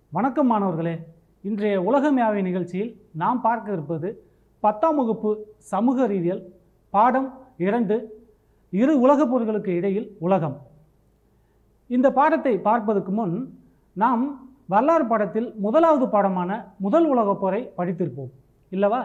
வணக்கம் மாணவர்களே இன்றைய உலகமேவை நிகழ்ச்சியில் நாம் பார்க்க இருப்பது பத்தாம் வகுப்பு சமூக அறிவியல் பாடம் இரண்டு இரு உலகப் பொருட்களுக்கு இடையில் உலகம் இந்த பாடத்தை பார்ப்பதற்கு முன் நாம் வரலாறு பாடத்தில் முதலாவது பாடமான முதல் உலகப் போரை படித்திருப்போம் இல்லவா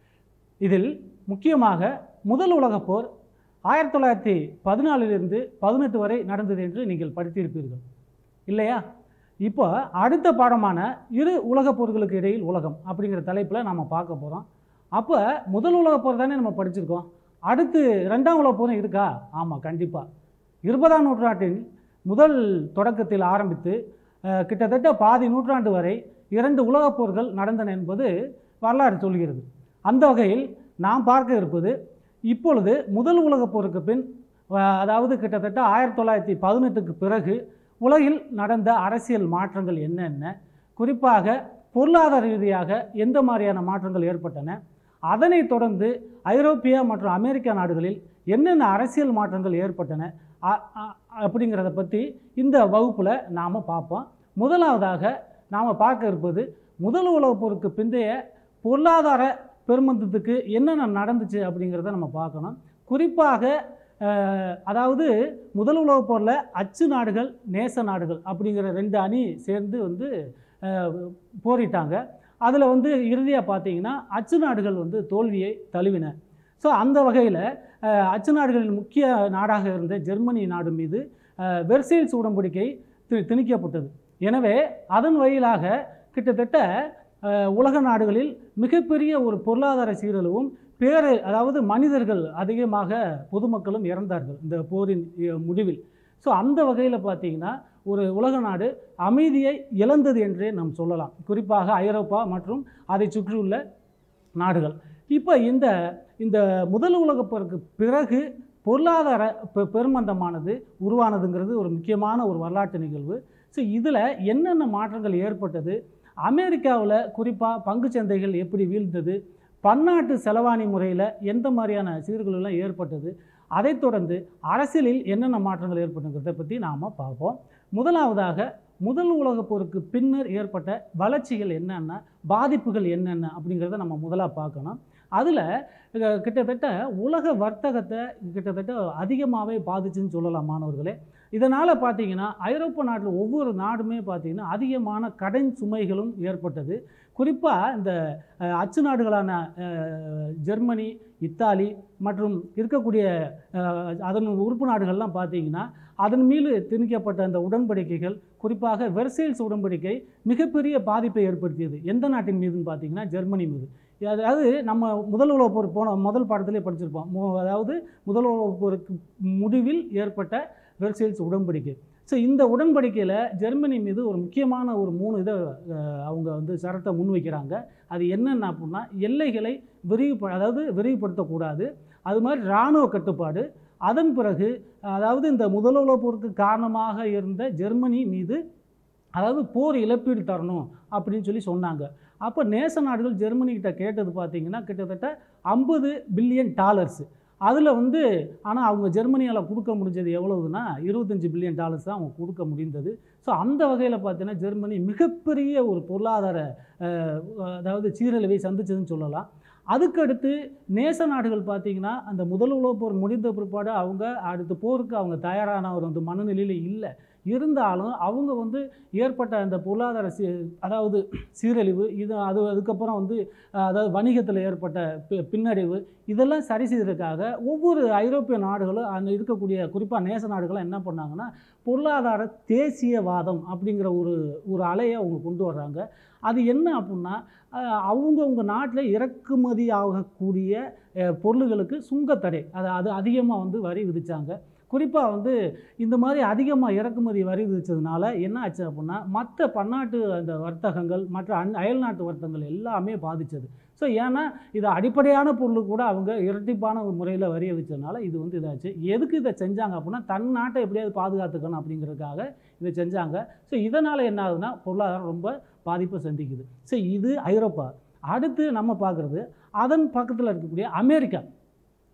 இதில் முக்கியமாக முதல் உலகப் போர் ஆயிரத்தி தொள்ளாயிரத்தி பதினாலிலிருந்து பதினெட்டு வரை நடந்தது என்று நீங்கள் படித்திருப்பீர்கள் இல்லையா இப்போ அடுத்த பாடமான இரு உலகப் போர்களுக்கு இடையில் உலகம் அப்படிங்கிற தலைப்பில் நாம் பார்க்க போகிறோம் அப்போ முதல் உலகப் போர் தானே நம்ம படிச்சிருக்கோம் அடுத்து ரெண்டாம் உலகப் போரும் இருக்கா ஆமாம் கண்டிப்பாக இருபதாம் நூற்றாண்டின் முதல் தொடக்கத்தில் ஆரம்பித்து அஹ், கிட்டத்தட்ட பாதி நூற்றாண்டு வரை இரண்டு உலகப் போர்கள் நடந்தன என்பது வரலாறு சொல்கிறது அந்த வகையில் நாம் பார்க்க இருப்பது இப்பொழுது முதல் உலகப் போருக்கு பின் அஹ், அதாவது கிட்டத்தட்ட ஆயிரத்தி தொள்ளாயிரத்தி பதினெட்டுக்கு பிறகு உலகில் நடந்த அரசியல் மாற்றங்கள் என்னென்ன குறிப்பாக பொருளாதார ரீதியாக எந்த மாதிரியான மாற்றங்கள் ஏற்பட்டன அதனைத் தொடர்ந்து ஐரோப்பியா மற்றும் அமெரிக்கா நாடுகளில் என்னென்ன அரசியல் மாற்றங்கள் ஏற்பட்டன அ- அ- அப்படிங்கிறத பற்றி இந்த வகுப்பில் நாம் பார்ப்போம் முதலாவதாக நாம் பார்க்க இருப்பது முதல் உலகப் போருக்கு பிந்தைய பொருளாதார பெருமந்தத்துக்கு என்னென்ன நடந்துச்சு அப்படிங்கிறத நம்ம பார்க்கணும் குறிப்பாக அஹ், அதாவது முதல் உலகப் போரில் அச்சு நாடுகள் நேச நாடுகள் அப்படிங்கிற ரெண்டு அணி சேர்ந்து வந்து அஹ், போரிட்டாங்க அதில் வந்து இறுதியாக பார்த்தீங்கன்னா அச்சு நாடுகள் வந்து தோல்வியை தழுவின ஸோ அந்த வகையில் அச்சு நாடுகளின் முக்கிய நாடாக இருந்த ஜெர்மனி நாடு மீது அஹ், வெர்சைல்ஸ் உடன்படிக்கை தி- திணிக்கப்பட்டது எனவே அதன் வழியிலாக கிட்டத்தட்ட அஹ், உலக நாடுகளில் மிகப்பெரிய ஒரு பொருளாதார சீரழிவும் பேரு அதாவது மனிதர்கள் அதிகமாக பொதுமக்களும் இறந்தார்கள் இந்த போரின் அஹ், முடிவில் ஸோ அந்த வகையில் பார்த்தீங்கன்னா ஒரு உலக நாடு அமைதியை இழந்தது என்றே நாம் சொல்லலாம் குறிப்பாக ஐரோப்பா மற்றும் அதை சுற்றியுள்ள நாடுகள் இப்போ இந்த இந்த முதல் உலகப் போருக்கு பிறகு பொருளாதார பெ- பெருமந்தமானது உருவானதுங்கிறது ஒரு முக்கியமான ஒரு வரலாற்று நிகழ்வு ஸோ இதில் என்னென்ன மாற்றங்கள் ஏற்பட்டது அமெரிக்காவில் குறிப்பாக பங்குச் சந்தைகள் எப்படி வீழ்ந்தது பன்னாட்டு செலவாணி முறையில் எந்த மாதிரியான சீர்குலைகள் எல்லாம் ஏற்பட்டது அதைத் தொடர்ந்து அரசியலில் என்னென்ன மாற்றங்கள் ஏற்பட்டுங்கிறத பற்றி நாம் பார்ப்போம் முதலாவதாக முதல் உலகப் போருக்கு பின்னர் ஏற்பட்ட வளர்ச்சிகள் என்னென்ன பாதிப்புகள் என்னென்ன அப்படிங்கிறத நம்ம முதலாக பார்க்கணும் அதில் கிட்டத்தட்ட உலக வர்த்தகத்தை கிட்டத்தட்ட அதிகமாகவே பாதிச்சுன்னு சொல்லலாம் மாணவர்களே இதனால் பார்த்தீங்கன்னா ஐரோப்பா நாட்டில் ஒவ்வொரு நாடுமே பார்த்தீங்கன்னா அதிகமான கடன் சுமைகளும் ஏற்பட்டது குறிப்பாக இந்த அஹ், அச்சு நாடுகளான அஹ், ஜெர்மனி இத்தாலி மற்றும் இருக்கக்கூடிய அஹ், அதன் உறுப்பு நாடுகள்லாம் பார்த்தீங்கன்னா அதன் மீது திணிக்கப்பட்ட அந்த உடன்படிக்கைகள் குறிப்பாக வெர்சைல்ஸ் உடன்படிக்கை மிகப்பெரிய பாதிப்பை ஏற்படுத்தியது எந்த நாட்டின் மீதுன்னு பார்த்தீங்கன்னா ஜெர்மனி மீது அதாவது நம்ம முதல் உலகப் போர் போன முதல் பாடத்திலே படிச்சிருப்போம் மு- அதாவது முதல் உலகப் போருக்கு முடிவில் ஏற்பட்ட வெர்சைல்ஸ் உடன்படிக்கை ஸோ இந்த உடன்படிக்கையில் ஜெர்மனி மீது ஒரு முக்கியமான ஒரு மூணு இதை அஹ், அவங்க வந்து சரத்தை முன்வைக்கிறாங்க அது என்னென்ன அப்படின்னா எல்லைகளை விரிவுப அதாவது விரிவுபடுத்தக்கூடாது அது மாதிரி இராணுவ கட்டுப்பாடு அதன் பிறகு அதாவது இந்த முதல் உலகப் போருக்கு காரணமாக இருந்த ஜெர்மனி மீது அதாவது போர் இழப்பீடு தரணும் அப்படின்னு சொல்லி சொன்னாங்க அப்போ நேச நாடுகள் ஜெர்மனி கிட்ட கேட்டது பார்த்தீங்கன்னா கிட்டத்தட்ட ஐம்பது பில்லியன் டாலர்ஸ் அதில் வந்து ஆனால் அவங்க ஜெர்மனியால் கொடுக்க முடிஞ்சது எவ்வளவுன்னா இருபத்தஞ்சி பில்லியன் டாலர்ஸ் தான் அவங்க கொடுக்க முடிந்தது ஸோ அந்த வகையில் பார்த்தீங்கன்னா ஜெர்மனி மிகப்பெரிய ஒரு பொருளாதார அஹ், அதாவது சீரழிவை சந்திச்சதுன்னு சொல்லலாம் அதுக்கடுத்து நேச நாடுகள் பார்த்தீங்கன்னா அந்த முதல் உலகப் போர் முடிந்த பிற்பாடு அவங்க அடுத்த போருக்கு அவங்க தயாரான ஒரு அந்த மனநிலையில் இல்லை இருந்தாலும் அவங்க வந்து ஏற்பட்ட அந்த பொருளாதார சீ அதாவது சீரழிவு இது அது அதுக்கப்புறம் வந்து அஹ், அதாவது வணிகத்தில் ஏற்பட்ட பி- பின்னடைவு இதெல்லாம் சரி செய்வதற்காக ஒவ்வொரு ஐரோப்பிய நாடுகளும் அங்கே இருக்கக்கூடிய குறிப்பாக நேச நாடுகளும் என்ன பண்ணாங்கன்னா பொருளாதார தேசியவாதம் அப்படிங்கிற ஒரு ஒரு அலையை அவங்க கொண்டு வர்றாங்க அது என்ன அப்படின்னா அஹ், அவங்கவங்க நாட்டில் இறக்குமதி ஆகக்கூடிய அஹ், பொருள்களுக்கு சுங்கத்தடை அது அது அதிகமாக வந்து வரி விதிச்சாங்க குறிப்பாக வந்து இந்த மாதிரி அதிகமாக இறக்குமதி வரி விதிச்சதுனால என்ன ஆச்சு அப்படின்னா மற்ற பன்னாட்டு அந்த வர்த்தகங்கள் மற்ற அன் அயல்நாட்டு வர்த்தகங்கள் எல்லாமே பாதிச்சது ஸோ ஏன்னா இது அடிப்படையான பொருளுக்கு கூட அவங்க இரட்டிப்பான ஒரு முறையில் வரி விதிச்சதுனால இது வந்து இதாச்சு எதுக்கு இதை செஞ்சாங்க அப்படின்னா தன் நாட்டை எப்படியாவது பாதுகாத்துக்கணும் அப்படிங்கிறதுக்காக இதை செஞ்சாங்க ஸோ இதனால் என்ன ஆகுதுன்னா பொருளாதாரம் ரொம்ப பாதிப்பை சந்திக்குது ஸோ இது ஐரோப்பா அடுத்து நம்ம பார்க்குறது அதன் பக்கத்தில் இருக்கக்கூடிய அமெரிக்கா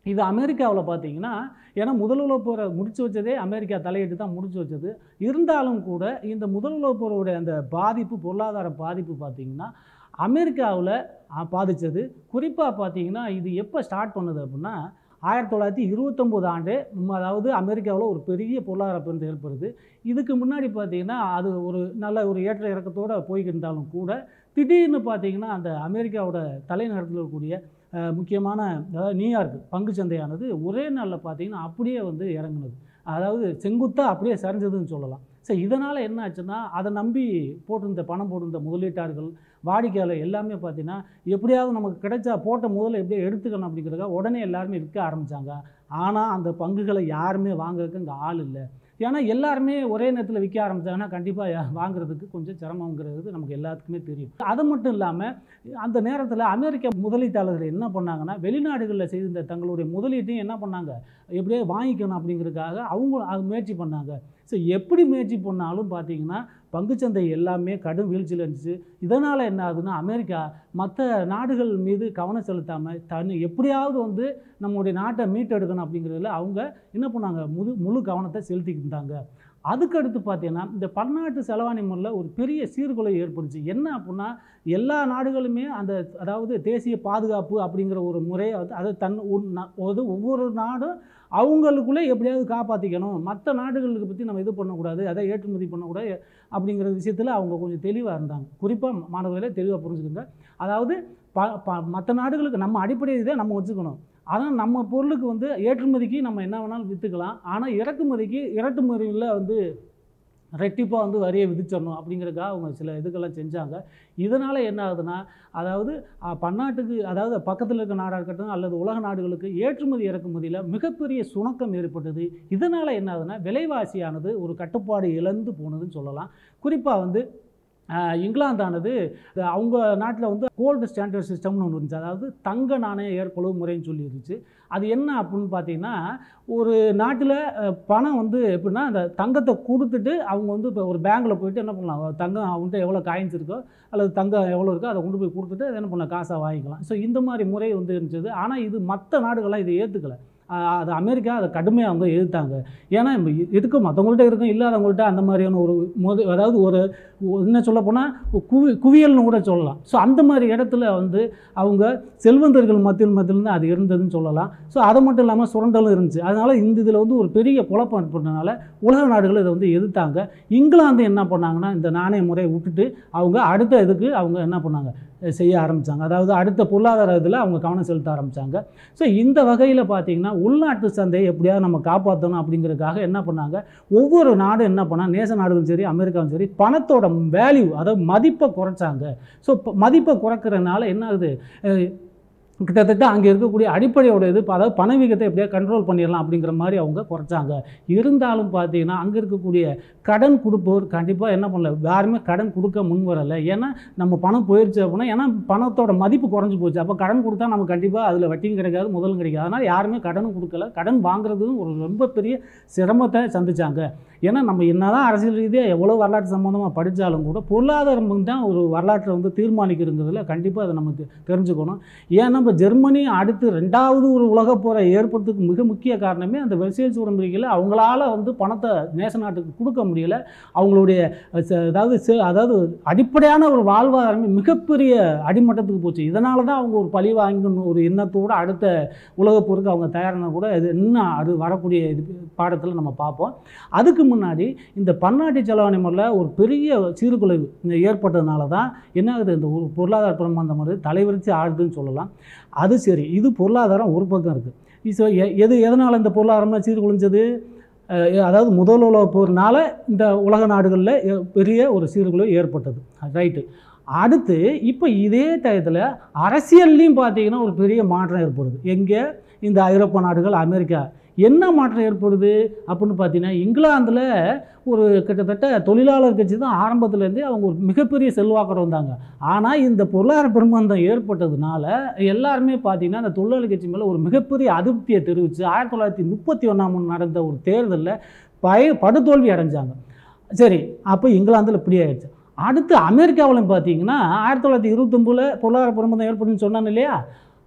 இது அமெரிக்காவில் பார்த்தீங்கன்னா ஏன்னா முதல் உலகப் போரை முடிச்சு வச்சதே அமெரிக்கா தலையிட்டு தான் முடிச்சு வச்சது இருந்தாலும் கூட இந்த முதல் உலகப் போருடைய அந்த பாதிப்பு பொருளாதார பாதிப்பு பார்த்தீங்கன்னா அமெரிக்காவில் பாதித்தது குறிப்பாக பார்த்தீங்கன்னா இது எப்போ ஸ்டார்ட் பண்ணுது அப்படின்னா ஆயிரத்தி தொள்ளாயிரத்தி இருபத்தொம்போது ஆண்டு ம், அதாவது அமெரிக்காவில் ஒரு பெரிய பொருளாதார பேருந்து ஏற்படுது இதுக்கு முன்னாடி பார்த்தீங்கன்னா அது ஒரு நல்ல ஒரு ஏற்ற இறக்கத்தோடு போய்கிட்டு இருந்தாலும் கூட திடீர்னு பார்த்தீங்கன்னா அந்த அமெரிக்காவோட தலைநகரத்தில் இருக்கக்கூடிய அஹ், முக்கியமான அதாவது நியூயார்க் பங்குச்சந்தையானது ஒரே நாளில் பார்த்தீங்கன்னா அப்படியே வந்து இறங்குனது அதாவது செங்குத்தாக அப்படியே சரிஞ்சதுன்னு சொல்லலாம் சரி இதனால் என்ன ஆச்சுன்னா அதை நம்பி போட்டிருந்த பணம் போட்டிருந்த முதலீட்டாளர்கள் வாடிக்கையாளர் எல்லாமே பார்த்தீங்கன்னா எப்படியாவது நமக்கு கிடைச்சா போட்ட முதல்ல எப்படியோ எடுத்துக்கணும் அப்படிங்கிறதுக்காக உடனே எல்லாருமே விற்க ஆரம்பித்தாங்க ஆனால் அந்த பங்குகளை யாருமே வாங்குறதுக்கு இங்கே ஆள் இல்லை ஏன்னா எல்லாருமே ஒரே நேரத்தில் விற்க ஆரம்பித்தாங்கன்னா கண்டிப்பாக வாங்குறதுக்கு கொஞ்சம் சிரமங்கிறது நமக்கு எல்லாத்துக்குமே தெரியும் அது மட்டும் இல்லாமல் அந்த நேரத்தில் அமெரிக்க முதலீட்டாளர்கள் என்ன பண்ணாங்கன்னா வெளிநாடுகளில் செய்திருந்த தங்களுடைய முதலீட்டையும் என்ன பண்ணாங்க எப்படியோ வாங்கிக்கணும் அப்படிங்கிறதுக்காக அவங்க அது முயற்சி பண்ணாங்க ஸோ எப்படி முயற்சி பண்ணாலும் பார்த்தீங்கன்னா பங்குச்சந்தை எல்லாமே கடும் வீழ்ச்சியில் இருந்துச்சு இதனால் என்ன ஆகுதுன்னா அமெரிக்கா மற்ற நாடுகள் மீது கவனம் செலுத்தாமல் தனி எப்படியாவது வந்து நம்மளுடைய நாட்டை மீட்டெடுக்கணும் அப்படிங்கிறதுல அவங்க என்ன பண்ணாங்க முழு முழு கவனத்தை செலுத்திக்கிட்டு இருந்தாங்க அதுக்கடுத்து பார்த்தீங்கன்னா இந்த பன்னாட்டு செலவாணி முறையில் ஒரு பெரிய சீர்குலை ஏற்பட்டுச்சு என்ன அப்படின்னா எல்லா நாடுகளுமே அந்த அதாவது தேசிய பாதுகாப்பு அப்படிங்கிற ஒரு முறையை வந்து அதை தன் உன் நா- அது ஒவ்வொரு நாடும் அவங்களுக்குள்ளே எப்படியாவது காப்பாற்றிக்கணும் மற்ற நாடுகளுக்கு பற்றி நம்ம இது பண்ணக்கூடாது அதை ஏற்றுமதி பண்ணக்கூடாது அப்படிங்கிற விஷயத்தில் அவங்க கொஞ்சம் தெளிவாக இருந்தாங்க குறிப்பாக மாணவர்களே தெளிவாக புரிஞ்சுக்கோங்க அதாவது ப ப மற்ற நாடுகளுக்கு நம்ம அடிப்படை இதை நம்ம வச்சுக்கணும் ஆனால் நம்ம பொருளுக்கு வந்து ஏற்றுமதிக்கு நம்ம என்ன வேணாலும் விற்றுக்கலாம் ஆனால் இறக்குமதிக்கு இறக்குமதியில் வந்து ரெட்டிப்பாக வந்து வரியை விதிச்சிடணும் அப்படிங்கிறதுக்காக அவங்க சில இதுக்கெல்லாம் செஞ்சாங்க இதனால் என்ன ஆகுதுன்னா அதாவது அஹ், பன்னாட்டுக்கு அதாவது பக்கத்தில் இருக்க நாடாக இருக்கட்டும் அல்லது உலக நாடுகளுக்கு ஏற்றுமதி இறக்குமதியில் மிகப்பெரிய சுணக்கம் ஏற்பட்டது இதனால் என்ன ஆகுதுன்னா விலைவாசியானது ஒரு கட்டுப்பாடு இழந்து போனதுன்னு சொல்லலாம் குறிப்பாக வந்து அஹ், இங்கிலாந்தானது இந்த அவங்க நாட்டில் வந்து கோல்டு ஸ்டாண்டர்ட் சிஸ்டம்னு ஒன்று இருந்துச்சு அதாவது தங்க நாணய ஏற்பளவு முறைன்னு சொல்லி இருந்துச்சு அது என்ன அப்படின்னு பார்த்தீங்கன்னா ஒரு நாட்டில் அஹ், பணம் வந்து எப்படின்னா அந்த தங்கத்தை கொடுத்துட்டு அவங்க வந்து இப்போ ஒரு பேங்க்கில் போயிட்டு என்ன பண்ணலாம் தங்கம் அவங்கள்ட்ட எவ்வளோ காயின்ஸ் இருக்கோ அல்லது தங்கம் எவ்வளோ இருக்கோ அதை கொண்டு போய் கொடுத்துட்டு அதை என்ன பண்ணலாம் காசாக வாங்கிக்கலாம் ஸோ இந்த மாதிரி முறை வந்து இருந்துச்சு ஆனால் இது மற்ற நாடுகள்லாம் இதை ஏற்றுக்கலை அது அமெரிக்கா அதை கடுமையாக அவங்க எதிர்த்தாங்க ஏன்னா இப்ப இ- இதுக்கு மற்றவங்கள்ட்ட இருக்கும் இல்லாதவங்கள்ட்ட அந்த மாதிரியான ஒரு முத அதாவது ஒரு ஒ- என்ன சொல்ல போனால் குவி குவியல்னு கூட சொல்லலாம் ஸோ அந்த மாதிரி இடத்துல வந்து அவங்க செல்வந்தர்கள் மத்தியில் மத்தியில் தான் அது இருந்ததுன்னு சொல்லலாம் ஸோ அது மட்டும் இல்லாமல் சுரண்டலும் இருந்துச்சு அதனால் இந்த இதில் வந்து ஒரு பெரிய குழப்பம் ஏற்பட்டனால உலக நாடுகள் இதை வந்து எதிர்த்தாங்க இங்கிலாந்து என்ன பண்ணாங்கன்னா இந்த நாணய முறையை விட்டுட்டு அவங்க அடுத்த இதுக்கு அவங்க என்ன பண்ணாங்க அஹ் செய்ய ஆரம்பித்தாங்க அதாவது அடுத்த பொருளாதார இதில் அவங்க கவனம் செலுத்த ஆரம்பித்தாங்க ஸோ இந்த வகையில் பார்த்தீங்கன்னா உள்நாட்டு சந்தையை எப்படியாவது நம்ம காப்பாற்றணும் அப்படிங்கிறதுக்காக என்ன பண்ணாங்க ஒவ்வொரு நாடும் என்ன பண்ணா நேச நாடுகளும் சரி அமெரிக்காவும் சரி பணத்தோட வேல்யூ அதாவது மதிப்பை குறைச்சாங்க ஸோ மதிப்பை குறைக்கிறதுனால என்ன ஆகுது அஹ் கிட்டத்தட்ட அங்கே இருக்கக்கூடிய அடிப்படையோட இது அதாவது பணவீகத்தை எப்படியா கண்ட்ரோல் பண்ணிடலாம் அப்படிங்கிற மாதிரி அவங்க குறைச்சாங்க இருந்தாலும் பார்த்தீங்கன்னா அங்கே இருக்கக்கூடிய கடன் கொடுப்பவர் கண்டிப்பாக என்ன பண்ணல யாருமே கடன் கொடுக்க முன் வரலை ஏன்னா நம்ம பணம் போயிடுச்சு அப்படின்னா ஏன்னா பணத்தோட மதிப்பு குறைஞ்சி போச்சு அப்போ கடன் கொடுத்தா நமக்கு கண்டிப்பாக அதில் வட்டியும் கிடைக்காது முதலும் கிடைக்காது அதனால் யாருமே கடனும் கொடுக்கல கடன் வாங்குறதும் ஒரு ரொம்ப பெரிய சிரமத்தை சந்திச்சாங்க ஏன்னா நம்ம என்னதான் அரசியல் ரீதியாக எவ்வளோ வரலாற்று சம்மந்தமாக படித்தாலும் கூட பொருளாதாரம் தான் ஒரு வரலாற்றை வந்து தீர்மானிக்கிறதுல கண்டிப்பாக அதை நம்ம தெ- தெரிஞ்சுக்கணும் ஏன்னா இப்போ ஜெர்மனி அடுத்து ரெண்டாவது ஒரு உலகப் போரை ஏற்படுறதுக்கு மிக முக்கிய காரணமே அந்த வெர்சேல்ஸ் உடன்படிக்கையில் அவங்களால வந்து பணத்தை நேச நாட்டுக்கு கொடுக்க முடியல அவங்களுடைய அஹ், ச- அதாவது சே- அதாவது அடிப்படையான ஒரு வாழ்வாதாரமே மிகப்பெரிய அடிமட்டத்துக்கு போச்சு இதனால தான் அவங்க ஒரு பழி வாங்கணும் ஒரு எண்ணத்தோடு அடுத்த உலகப் போருக்கு அவங்க தயாரான கூட இது இன்னும் அது வரக்கூடிய இது பாடத்தில் நம்ம பார்ப்போம் அதுக்கு முன்னாடி இந்த பன்னாட்டு செலவாணி முறையில் ஒரு பெரிய சீர்குலைவு ஏற்பட்டதுனால தான் என்ன ஆகுது இந்த ஒரு பொருளாதார பிரமாண்டம் வந்து தலைவரிச்சு ஆடுதுன்னு சொல்லலாம் அது சரி இது பொருளாதாரம் ஒரு பக்கம் இருக்குது ஸோ எது எதனால் இந்த பொருளாதாரம்லாம் சீர்குலைஞ்சது அஹ் அதாவது முதல் உலகப் போர்னால இந்த உலக நாடுகளில் எ- பெரிய ஒரு சீர்குலைவு ஏற்பட்டது ரைட்டு அடுத்து இப்போ இதே டயத்தில் அரசியல்லையும் பார்த்தீங்கன்னா ஒரு பெரிய மாற்றம் ஏற்படுது எங்கே இந்த ஐரோப்பா நாடுகள் அமெரிக்கா என்ன மாற்றம் ஏற்படுது அப்படின்னு பார்த்தீங்கன்னா இங்கிலாந்தில் ஒரு கிட்டத்தட்ட தொழிலாளர் கட்சி தான் ஆரம்பத்துலேருந்தே அவங்க ஒரு மிகப்பெரிய செல்வாக்கர் வந்தாங்க ஆனால் இந்த பொருளாதார பெருமந்தம் ஏற்பட்டதுனால எல்லாருமே பார்த்தீங்கன்னா அந்த தொழிலாளர் கட்சி மேலே ஒரு மிகப்பெரிய அதிருப்தியை தெரிவித்து ஆயிரத்தி தொள்ளாயிரத்தி முப்பத்தி ஒன்றாம் நடந்த ஒரு தேர்தலில் பய படுதோல்வி அடைஞ்சாங்க சரி அப்போ இங்கிலாந்தில் இப்படி ஆயிடுச்சு அடுத்து அமெரிக்காவிலும் பார்த்தீங்கன்னா ஆயிரத்தி தொள்ளாயிரத்தி இருபத்தொம்போதில் பொருளாதார பெருமந்தம் ஏற்படுன்னு சொன்னாங்க இல்லையா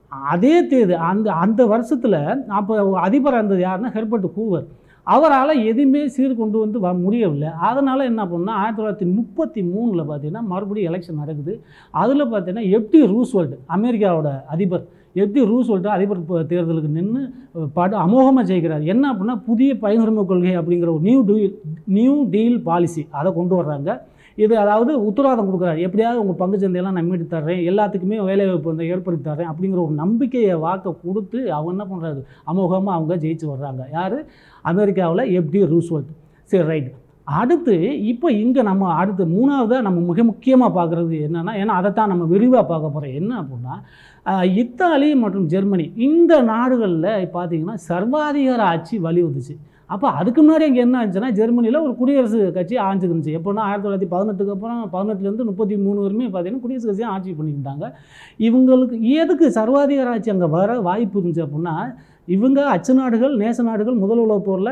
அதே தேதி அந்த அந்த வருஷத்தில் அப்போ அதிபராக இருந்தது யாருன்னா ஹெர்பர்ட் ஹூவர் அவரால் எதுவுமே சீர் கொண்டு வந்து வர முடியவில்லை அதனால் என்ன பண்ணால் ஆயிரத்தி தொள்ளாயிரத்தி முப்பத்தி மூணில் பார்த்தீங்கன்னா மறுபடியும் எலெக்ஷன் நடக்குது அதில் பார்த்தீங்கன்னா எப்டி ரூஸ்வெல்ட் அமெரிக்காவோட அதிபர் எப்டி ரூஸ்வெல்ட் அதிபர் ப- தேர்தலுக்கு நின்று படு அமோகமாக ஜெயிக்கிறார் என்ன அப்படின்னா புதிய பயனுரிமை கொள்கை அப்படிங்கிற ஒரு new deal new deal policy அதை கொண்டு வர்றாங்க இது அதாவது உத்தரவாதம் கொடுக்குறாரு எப்படியாவது உங்கள் பங்கு சந்தையெல்லாம் நான் மீட்டு தர்றேன் எல்லாத்துக்குமே வேலைவாய்ப்பு வந்து ஏற்படுத்தி தர்றேன் அப்படிங்கிற ஒரு நம்பிக்கையை வாக்கை கொடுத்து அவங்க என்ன பண்ணுறாரு அமோகமாக அவங்க ஜெயிச்சு வர்றாங்க யார் அமெரிக்காவில் எப்டி ரூஸ்வெல்ட் சரி ரைட் அடுத்து இப்போ இங்கே நம்ம அடுத்து மூணாவதாக நம்ம மிக முக்கியமாக பார்க்குறது என்னென்னா ஏன்னா அதைத்தான் நம்ம விரிவாக பார்க்க போகிறோம் என்ன அப்படின்னா ஆஹ், இத்தாலி மற்றும் ஜெர்மனி இந்த நாடுகளில் பார்த்தீங்கன்னா சர்வாதிகார ஆட்சி வலியுறுத்துச்சு அப்போ அதுக்கு முன்னாடி இங்கே என்ன ஆச்சுன்னா ஜெர்மனியில் ஒரு குடியரசு கட்சி ஆண்டுருந்துச்சு எப்போனா ஆயிரத்தி தொள்ளாயிரத்தி பதினெட்டுக்கு அப்புறம் பதினெட்டுலேருந்து முப்பத்தி மூணு வரையுமே பார்த்தீங்கன்னா குடியரசு கட்சி ஆட்சி பண்ணியிருந்தாங்க இவங்களுக்கு எதுக்கு சர்வாதிகார ஆட்சி அங்கே வர வாய்ப்பு இருந்துச்சு அப்படின்னா இவங்க அச்சு நாடுகள் நேச நாடுகள் முதல் உலகப் போரில்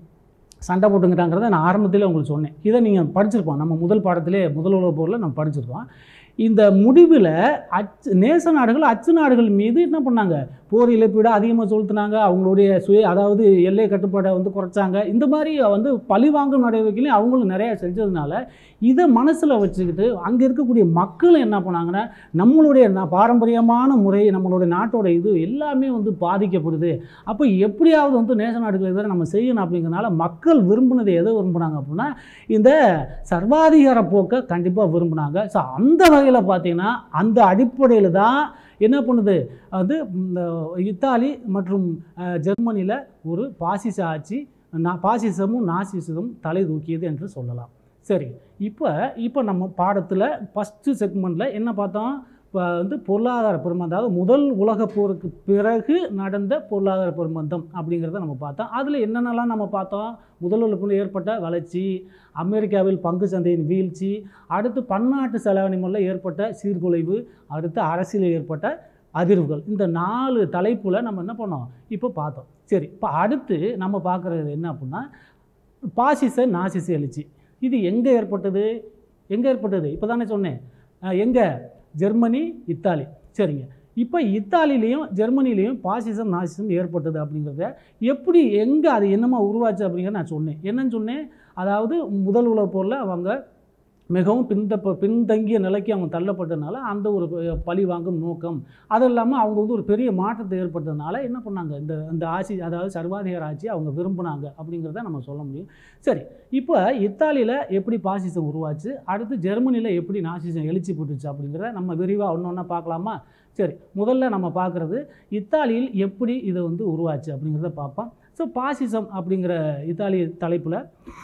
சண்டை போட்டுங்கிறாங்கிறத நான் ஆரம்பத்திலே உங்களுக்கு சொன்னேன் இதை நீங்கள் படிச்சிருப்போம் நம்ம முதல் பாடத்திலே முதல் உலகப் போரில் நம்ம படிச்சிருக்கோம் இந்த முடிவில் அச்சு நேச நாடுகள் அச்சு நாடுகள் மீது என்ன பண்ணாங்க போர் இழப்பீடு அதிகமாக செலுத்தினாங்க அவங்களுடைய சுய அதாவது எல்லை கட்டுப்பாடை வந்து குறைச்சாங்க இந்த மாதிரி வந்து பழிவாங்கும் நடவடிக்கைகளையும் அவங்களும் நிறையா செஞ்சதுனால இதை மனசில் வச்சுக்கிட்டு அங்கே இருக்கக்கூடிய மக்கள் என்ன பண்ணாங்கன்னா நம்மளுடைய ந- பாரம்பரியமான முறை நம்மளுடைய நாட்டோட இது எல்லாமே வந்து பாதிக்கப்படுது அப்போ எப்படியாவது வந்து நேச நாடுகள் இதை நம்ம செய்யணும் அப்படிங்கிறனால மக்கள் விரும்பினதை எதை விரும்புனாங்க அப்படின்னா இந்த சர்வாதிகார போக்கை கண்டிப்பாக விரும்புனாங்க ஸோ அந்த வகையில் பார்த்தீங்கன்னா அந்த அடிப்படையில் தான் என்ன பண்ணுது வந்து இந்த இத்தாலி மற்றும் அஹ், ஜெர்மனியில் ஒரு பாசிச ஆட்சி நா- பாசிசமும் நாசிசமும் தலை தூக்கியது என்று சொல்லலாம் சரி இப்போ இப்போ நம்ம பாடத்தில் ஃபஸ்ட்டு செக்மெண்ட்டில் என்ன பார்த்தோம் இப்போ வந்து பொருளாதார பெருமந்தம் அதாவது முதல் உலகப் போருக்கு பிறகு நடந்த பொருளாதார பெருமந்தம் அப்படிங்கிறத நம்ம பார்த்தோம் அதில் என்னென்னலாம் நம்ம பார்த்தோம் முதல் உலகில் ஏற்பட்ட வளர்ச்சி அமெரிக்காவில் பங்கு சந்தையின் வீழ்ச்சி அடுத்து பன்னாட்டு செலவணி முறையில் ஏற்பட்ட சீர்குலைவு அடுத்து அரசியலில் ஏற்பட்ட அதிர்வுகள் இந்த நாலு தலைப்பில் நம்ம என்ன பண்ணோம் இப்போ பார்த்தோம் சரி இப்போ அடுத்து நம்ம பார்க்குறது என்ன அப்படின்னா பாசிச நாசிச எழுச்சி இது எங்கே ஏற்பட்டது எங்கே ஏற்பட்டது இப்போ தானே சொன்னேன் எங்கே ஜெர்மனி இத்தாலி சரிங்க இப்போ இத்தாலிலையும் ஜெர்மனிலையும் பாசிசம் நாசிசம் ஏற்பட்டது அப்படிங்கிறத எப்படி எங்கே அது என்னமா உருவாச்சு அப்படிங்கிறத நான் சொன்னேன் என்னன்னு சொன்னேன் அதாவது முதல் உலகப் போரில் அவங்க மிகவும் பிந்த பின்தங்கிய நிலைக்கு அவங்க தள்ளப்பட்டதுனால அந்த ஒரு பழி வாங்கும் நோக்கம் அது இல்லாமல் அவங்க வந்து ஒரு பெரிய மாற்றத்தை ஏற்பட்டதுனால என்ன பண்ணாங்க இந்த இந்த ஆட்சி அதாவது சர்வாதிகார ஆட்சி அவங்க விரும்பினாங்க அப்படிங்கிறத நம்ம சொல்ல முடியும் சரி இப்போ இத்தாலியில் எப்படி பாசிசம் உருவாச்சு அடுத்து ஜெர்மனியில் எப்படி நாசிசம் எழுச்சி போட்டுச்சு அப்படிங்கிறத நம்ம விரிவாக ஒன்று ஒன்றா பார்க்கலாமா சரி முதல்ல நம்ம பார்க்குறது இத்தாலியில் எப்படி இது வந்து உருவாச்சு அப்படிங்கிறத பார்ப்போம் ஸோ பாசிசம் அப்படிங்கிற இத்தாலி தலைப்பில்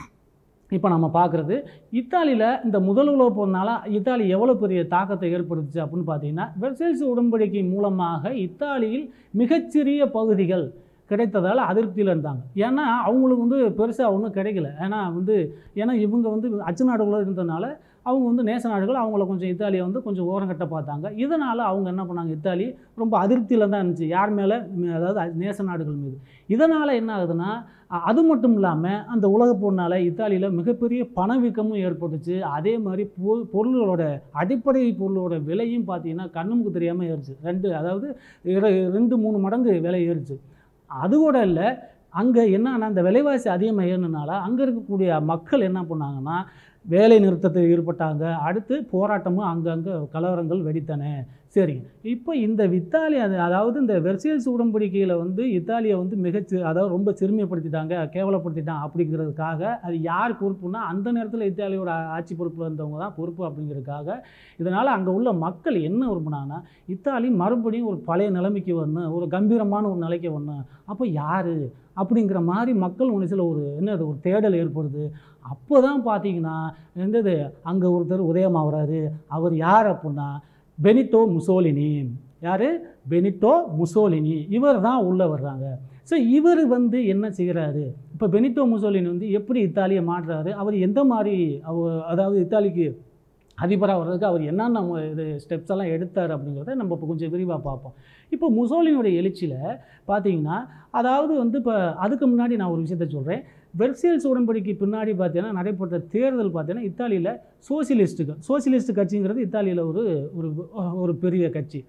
இப்போ நம்ம பார்க்குறது இத்தாலியில் இந்த முதல் உலகப் போனால இத்தாலி எவ்வளோ பெரிய தாக்கத்தை ஏற்படுத்துச்சு அப்படின்னு பார்த்தீங்கன்னா வெர்சல்ஸ் உடன்படிக்கை மூலமாக இத்தாலியில் மிகச்சிறிய பகுதிகள் கிடைத்ததால் அதிருப்தியில் இருந்தாங்க ஏன்னா அவங்களுக்கு வந்து பெருசாக ஒன்றும் கிடைக்கல ஏன்னா வந்து ஏன்னா இவங்க வந்து அச்சு நாடுகள இருந்ததுனால அவங்க வந்து நேச நாடுகள் அவங்கள கொஞ்சம் இத்தாலியை வந்து கொஞ்சம் ஓரங்கட்ட பார்த்தாங்க இதனால் அவங்க என்ன பண்ணாங்க இத்தாலி ரொம்ப அதிருப்தியில் தான் இருந்துச்சு யார் மேலே அதாவது அ- நேச நாடுகள் மீது இதனால் என்ன ஆகுதுன்னா அ- அது மட்டும் இல்லாமல் அந்த உலகப் போனால் இத்தாலியில் மிகப்பெரிய பணவீக்கமும் ஏற்பட்டுச்சு அதே மாதிரி பொ பொருள்களோட அடிப்படை பொருளோட விலையும் பார்த்தீங்கன்னா கண்ணுமுக்கு தெரியாமல் ஏறுச்சு ரெண்டு அதாவது இர- ரெண்டு மூணு மடங்கு விலை ஏறுச்சு அது கூட இல்லை அங்கே என்னன்னா அந்த விலைவாசி அதிகமாக ஏறினால அங்கே இருக்கக்கூடிய மக்கள் என்ன பண்ணாங்கன்னா வேலை நிறுத்தத்தில் ஈடுபட்டாங்க அடுத்து போராட்டமும் அங்கங்கே கலவரங்கள் வெடித்தன சரிங்க இப்போ இந்த இத்தாலி அது அதாவது இந்த வெர்சியல்ஸ் உடன்படிக்கையில் வந்து இத்தாலியை வந்து மிகச்சி அதாவது ரொம்ப சிறுமைப்படுத்திட்டாங்க கேவலப்படுத்திட்டாங்க அப்படிங்கிறதுக்காக அது யார் பொறுப்புனா அந்த நேரத்தில் இத்தாலியோட ஆட்சி பொறுப்பில் இருந்தவங்க தான் பொறுப்பு அப்படிங்கிறதுக்காக இதனால் அங்கே உள்ள மக்கள் என்ன விரும்பினாங்கன்னா இத்தாலி மறுபடியும் ஒரு பழைய நிலைமைக்கு வரணும் ஒரு கம்பீரமான ஒரு நிலைக்கு வரணும் அப்போ யார் அப்படிங்கிற மாதிரி மக்கள் மனசில் ஒரு என்னது ஒரு தேடல் ஏற்படுது அப்போ தான் பார்த்தீங்கன்னா என்னது அங்கே ஒருத்தர் உதயமாகறாரு அவர் யார் அப்படின்னா பெனிட்டோ முசோலினி யார் பெனிட்டோ முசோலினி இவர் தான் உள்ளே வர்றாங்க ஸோ இவர் வந்து என்ன செய்கிறாரு இப்போ பெனிட்டோ முசோலினி வந்து எப்படி இத்தாலியை மாற்றுறாரு அவர் எந்த மாதிரி அவர் அதாவது இத்தாலிக்கு அதிபராக வர்றதுக்கு அவர் என்னென்ன மு- இது ஸ்டெப்ஸ் எல்லாம் எடுத்தார் அப்படிங்கிறத நம்ம இப்போ கொஞ்சம் விரிவாக பார்ப்போம் இப்போ முசோலினியோட எழுச்சியில் பார்த்தீங்கன்னா அதாவது வந்து இப்போ அதுக்கு முன்னாடி நான் ஒரு விஷயத்த சொல்கிறேன் வெர்சியல்ஸ் உடன்படிக்கை பின்னாடி பார்த்தீங்கன்னா நடைபெற்ற தேர்தல் பார்த்தீங்கன்னா இத்தாலியில் சோசியலிஸ்ட்டுகள் சோசியலிஸ்ட் கட்சிங்கிறது இத்தாலியில் ஒரு ஒரு ஒரு பெரிய கட்சி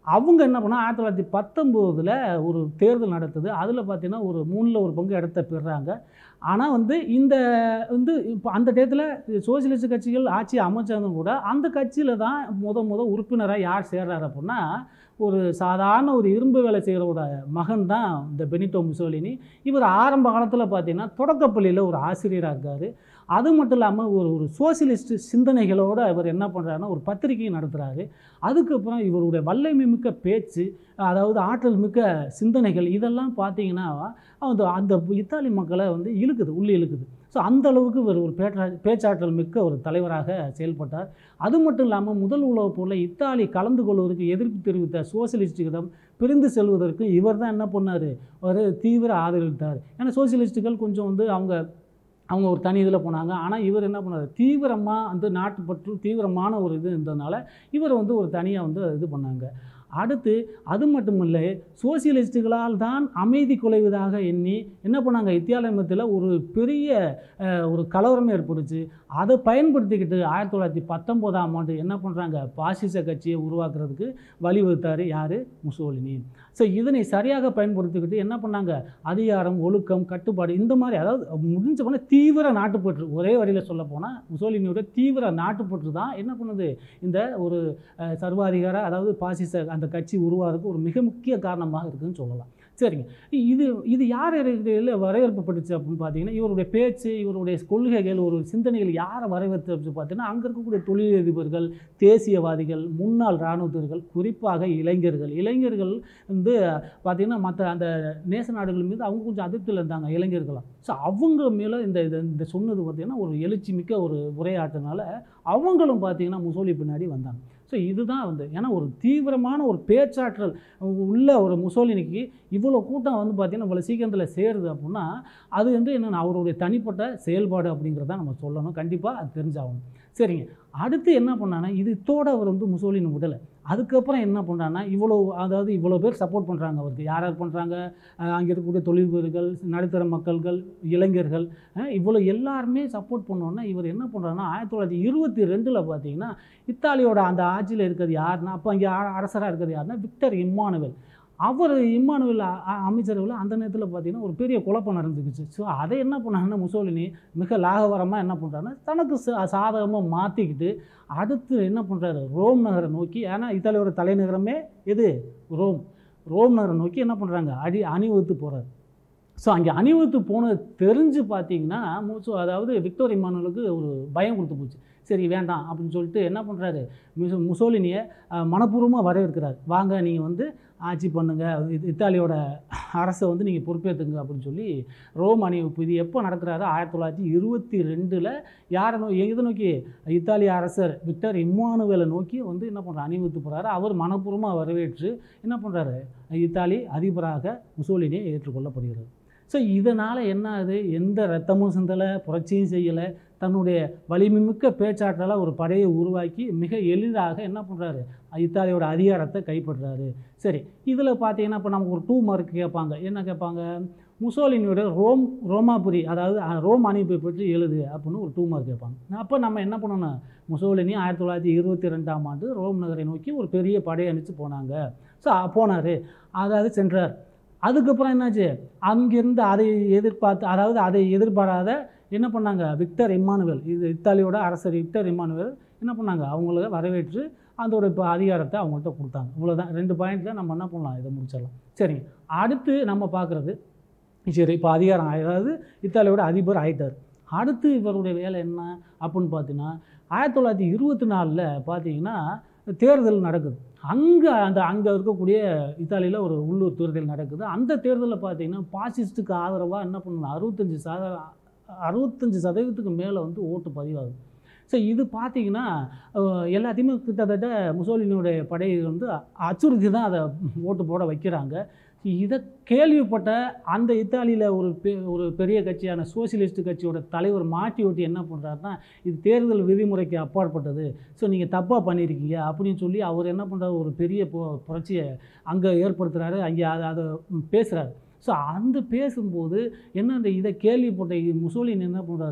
அவங்க என்ன பண்ணால் ஆயிரத்தி தொள்ளாயிரத்தி பத்தொம்போதில் ஒரு தேர்தல் நடத்துது அதில் பார்த்தீங்கன்னா ஒரு மூணில் ஒரு பங்கு இடத்த பெறுறாங்க ஆனால் வந்து இந்த வந்து இப்போ அந்த டயத்தில் சோசியலிஸ்ட் கட்சிகள் ஆட்சி அமைச்சாலும் கூட அந்த கட்சியில் தான் முத முத உறுப்பினராக யார் சேர்றாரு அப்படின்னா ஒரு சாதாரண ஒரு இரும்பு வேலை செய்கிறவோட மகன் தான் இந்த பெனிட்டோ முசோலினி இவர் ஆரம்ப காலத்தில் பார்த்தீங்கன்னா தொடக்கப்பள்ளியில் ஒரு ஆசிரியராக இருக்கார் அது மட்டும் இல்லாமல் ஒரு ஒரு சோசியலிஸ்ட் சிந்தனைகளோடு இவர் என்ன பண்ணுறாருன்னா ஒரு பத்திரிகையை நடத்துகிறாரு அதுக்கப்புறம் இவருடைய வல்லமை மிக்க பேச்சு அதாவது ஆற்றல் மிக்க சிந்தனைகள் இதெல்லாம் பார்த்தீங்கன்னா அந்த அந்த இத்தாலி மக்களை வந்து இழுக்குது உள்ளே இழுக்குது ஸோ அந்த அளவுக்கு இவர் ஒரு பேற்றா பேச்சாற்றல் மிக்க ஒரு தலைவராக செயல்பட்டார் அது மட்டும் இல்லாமல் முதல் உலகப் போரில் இத்தாலி கலந்து கொள்வதற்கு எதிர்ப்பு தெரிவித்த சோசியலிஸ்டுகளிடம் பிரிந்து செல்வதற்கு இவர் தான் என்ன பண்ணார் ஒரு தீவிர ஆதரவிட்டார் ஏன்னா சோசியலிஸ்ட்டுகள் கொஞ்சம் வந்து அவங்க அவங்க ஒரு தனி இதில் போனாங்க ஆனால் இவர் என்ன பண்ணார் தீவிரமாக வந்து நாட்டுப்பற்று தீவிரமான ஒரு இது இருந்ததுனால இவர் வந்து ஒரு தனியாக வந்து இது பண்ணாங்க அடுத்து அது மட்டும் இல்லை சோசியலிஸ்டுகளால் தான் அமைதி குலைவதாக எண்ணி என்ன பண்ணாங்க இத்தியாலயத்தில் ஒரு பெரிய அஹ், ஒரு கலவரம் ஏற்பட்டுச்சு அதை பயன்படுத்திக்கிட்டு ஆயிரத்தி தொள்ளாயிரத்தி பத்தொம்போதாம் ஆண்டு என்ன பண்ணுறாங்க பாசிச கட்சியை உருவாக்குறதுக்கு வழிவகுத்தார் யார் முசோலினி ஸோ இதனை சரியாக பயன்படுத்திக்கிட்டு என்ன பண்ணாங்க அதிகாரம் ஒழுக்கம் கட்டுப்பாடு இந்த மாதிரி அதாவது முடிஞ்ச போனால் தீவிர நாட்டுப்பற்று ஒரே வரியில் சொல்ல போனால் முசோலினியோட தீவிர நாட்டுப்பற்று தான் என்ன பண்ணுது இந்த ஒரு அஹ், சர்வாதிகார அதாவது பாசிச அந்த கட்சி உருவாகிறதுக்கு ஒரு மிக முக்கிய காரணமாக இருக்குதுன்னு சொல்லலாம் சரிங்க இது இது யார் இடையில வரவேற்பப்பட்டுச்சு அப்படின்னு பார்த்தீங்கன்னா இவருடைய பேச்சு இவருடைய கொள்கைகள் ஒரு சிந்தனைகள் யாரை வரவேற்று அப்படின்னு பார்த்தீங்கன்னா அங்கே இருக்கக்கூடிய தொழிலதிபர்கள் தேசியவாதிகள் முன்னாள் இராணுவத்தினர்கள் குறிப்பாக இளைஞர்கள் இளைஞர்கள் வந்து பார்த்திங்கன்னா மற்ற அந்த நேச நாடுகள் மீது அவங்க கொஞ்சம் அதிருப்தியில் இருந்தாங்க இளைஞர்களாம் ஸோ அவங்க மேலே இந்த இது- இந்த சொன்னது பார்த்திங்கன்னா ஒரு எழுச்சி மிக்க ஒரு உரையாட்டுனால அவங்களும் பார்த்திங்கன்னா முசோலி பின்னாடி வந்தாங்க ஸோ இதுதான் வந்து ஏன்னா ஒரு தீவிரமான ஒரு பேச்சாற்றல் உள்ள ஒரு முசோலினிக்கு இவ்வளோ கூட்டம் வந்து பார்த்திங்கன்னா இவ்வளோ சீக்கிரத்தில் சேருது அப்படின்னா அது வந்து என்னென்ன அவருடைய தனிப்பட்ட செயல்பாடு அப்படிங்கிறத நம்ம சொல்லணும் கண்டிப்பாக அது தெரிஞ்சாகணும் சரிங்க அடுத்து என்ன பண்ணான்னா இது இதோட அவர் வந்து முசோலினி விடலை அதுக்கப்புறம் என்ன பண்ணுறான்னா இவ்வளோ அதாவது இவ்வளோ பேர் சப்போர்ட் பண்ணுறாங்க அவருக்கு யார் யார் பண்ணுறாங்க அங்கே இருக்கக்கூடிய தொழில்பீர்கள் நடுத்தர மக்கள்கள் இளைஞர்கள் அஹ் இவ்வளோ எல்லாருமே சப்போர்ட் பண்ணோன்னா இவர் என்ன பண்ணுறாருன்னா ஆயிரத்தி தொள்ளாயிரத்தி இருபத்தி ரெண்டில் பார்த்தீங்கன்னா இத்தாலியோட அந்த ஆட்சியில் இருக்கிறது யாருன்னா அப்போ இங்கே அரசராக இருக்கிறது யாருன்னா விக்டர் இம்மானுவேல் அவர் இம்மானுவேல் அ- அ- அமைச்சரவில் அந்த நேரத்தில் பார்த்தீங்கன்னா ஒரு பெரிய குழப்பம் நடந்துக்குச்சு ஸோ அதை என்ன பண்ணாங்கன்னா முசோலினி மிக லாகவரமாக என்ன பண்ணுறாருன்னா தனக்கு சா- சாதகமாக மாற்றிக்கிட்டு அடுத்து என்ன பண்ணுறாரு ரோம் நகரை நோக்கி ஏன்னா இத்தாலியோட தலைநகரமே எது ரோம் ரோம் நகரை நோக்கி என்ன பண்ணுறாங்க அடி அணிவகுத்து போகிறார் ஸோ அங்கே அணிவகுத்து போனது தெரிஞ்சு பார்த்தீங்கன்னா மூச்சு அதாவது விக்டோர் இமானுவலுக்கு ஒரு பயம் கொடுத்து போச்சு சரி வேண்டாம் அப்படின்னு சொல்லிட்டு என்ன பண்ணுறாரு மிசோ முசோலினியை மனப்பூர்வமாக வரவேற்கிறார் வாங்க நீங்கள் வந்து ஆட்சி பண்ணுங்கள் இது இத்தாலியோட அரசை வந்து நீங்கள் பொறுப்பேற்றுங்க அப்படின்னு சொல்லி ரோம் அணிவகுப்பு இது எப்போ நடக்கிறாரு ஆயிரத்தி தொள்ளாயிரத்தி இருபத்தி ரெண்டில் யாரை நோ எதை நோக்கி இத்தாலிய அரசர் விக்டர் இம்மானுவேலை நோக்கி வந்து என்ன பண்ணுறாரு அணிவகுத்து போகிறாரு அவர் மனப்பூர்வமாக வரவேற்று என்ன பண்ணுறாரு இத்தாலி அதிபராக முசோலினியை ஏற்றுக்கொள்ளப்படுகிறது ஸோ இதனால் என்ன ஆகுது எந்த ரத்தமும் சிந்தலை புரட்சியும் செய்யலை தன்னுடைய வலிமைமிக்க பேச்சாற்றலாக ஒரு படையை உருவாக்கி மிக எளிதாக என்ன பண்ணுறாரு இத்தாலியோட அதிகாரத்தை கைப்பற்றுறாரு சரி இதில் பார்த்தீங்கன்னா இப்போ நமக்கு ஒரு டூ மார்க் கேட்பாங்க என்ன கேட்பாங்க முசோலினியோட ரோம் ரோமாபுரி அதாவது அஹ், ரோம் அணிப்பை பற்றி எழுது அப்படின்னு ஒரு டூ மார்க் கேட்பாங்க அப்போ நம்ம என்ன பண்ணணும் முசோலினி ஆயிரத்தி தொள்ளாயிரத்தி இருபத்தி ரெண்டாம் ஆண்டு ரோம் நகரை நோக்கி ஒரு பெரிய படை அணிச்சு போனாங்க ஸோ போனார் அதாவது சென்றார் அதுக்கப்புறம் என்னாச்சு அங்கிருந்து அதை எதிர்பார்த்து அதாவது அதை எதிர்பாராத என்ன பண்ணாங்க விக்டர் இம்மானுவேல் இது இத்தாலியோட அரசர் விக்டர் இம்மானுவேல் என்ன பண்ணாங்க அவங்கள வரவேற்று அதோட இப்போ அதிகாரத்தை அவங்கள்ட்ட கொடுத்தாங்க இவ்வளோதான் ரெண்டு பாயிண்டில் நம்ம என்ன பண்ணலாம் இதை முடிச்சிடலாம் சரிங்க அடுத்து நம்ம பார்க்குறது சரி இப்போ அதிகாரம் ஆயி- அதாவது இத்தாலியோட அதிபர் ஆயிட்டார் அடுத்து இவருடைய வேலை என்ன அப்படின்னு பார்த்தீங்கன்னா ஆயிரத்தி தொள்ளாயிரத்தி இருபத்தி நாலில் பார்த்தீங்கன்னா தேர்தல் நடக்குது அங்கே அந்த அங்கே இருக்கக்கூடிய இத்தாலியில் ஒரு உள்ளூர் தேர்தல் நடக்குது அந்த தேர்தலில் பார்த்தீங்கன்னா பாசிஸ்ட்டுக்கு ஆதரவாக என்ன பண்ணணும் அறுபத்தஞ்சி சத அறுபத்தஞ்சி சதவீதத்துக்கு மேலே வந்து ஓட்டு பதிவாகுது ஸோ இது பார்த்தீங்கன்னா அஹ், எல்லாத்தையுமே கிட்டத்தட்ட முசோலினியோடைய படை வந்து அச்சுறுத்தி தான் அதை ஓட்டு போட வைக்கிறாங்க இதை கேள்விப்பட்ட அந்த இத்தாலியில் ஒரு பெ ஒரு பெரிய கட்சியான சோசியலிஸ்ட் கட்சியோட தலைவர் மாட்டி ஓட்டி என்ன பண்ணுறாருன்னா இது தேர்தல் விதிமுறைக்கு அப்பாற்பட்டது ஸோ நீங்கள் தப்பாக பண்ணியிருக்கீங்க அப்படின்னு சொல்லி அவர் என்ன பண்ணுறாரு ஒரு பெரிய பு- புரட்சியை அங்கே ஏற்படுத்துகிறாரு அங்கே அதை அதை பேசுகிறாரு ஸோ அந்த பேசும்போது என்ன இந்த இதை கேள்விப்பட்ட இ- முசோலினி என்ன பண்ணுறாரு